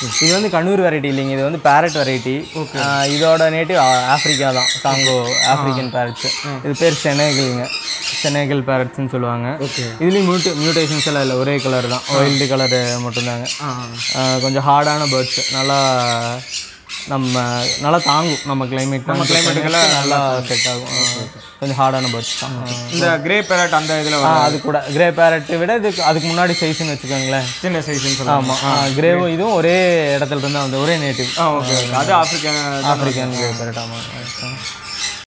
இது வந்து கண்ணூர் வெரைட்டி இல்லைங்க இது வந்து பேரட் வெரைட்டி இதோட நேட்டிவ் ஆப்பிரிக்கா தான் காங்கோ ஆப்பிரிக்கன் பேரட்ஸ் இது பேர் செனேகல்ங்க செனேகல் பேரட்ஸ்னு சொல்லுவாங்க ஓகே இதுலேயும் மியூட்டு மியூட்டேஷன்ஸ் எல்லாம் இல்லை ஒரே கலர் தான் ஒயில்டு கலரு மட்டும்தாங்க ஆ ஆ, கொஞ்சம் ஹார்டான பேர்ட்ஸ் நல்லா நம்ம நல்லா தாங்கும் நம்ம கிளைமேட் நம்ம கிளைமேட்டுக்கெல்லாம் நல்லா செட் ஆகும் ஆ, கொஞ்சம் ஹார்டான பேர்ட்ஸ் தான் இந்த கிரே பேரட் அந்த இதில் ஆ அது கூட கிரே பேரட்டை விட இதுக்கு அதுக்கு முன்னாடி சைஸ்னு வச்சுக்கோங்களேன் சின்ன சைஸ்னு சொல்லுவாங்க ஆமாம் கிரேவும் இதுவும் ஒரே இடத்துல இருந்தா வந்து ஒரே நேட்டிவ் ஆ ஓகே ஓகே அது ஆப்பிரிக்கன் ஆப்பிரிக்கன் கிரே பேரட் ஆமாம்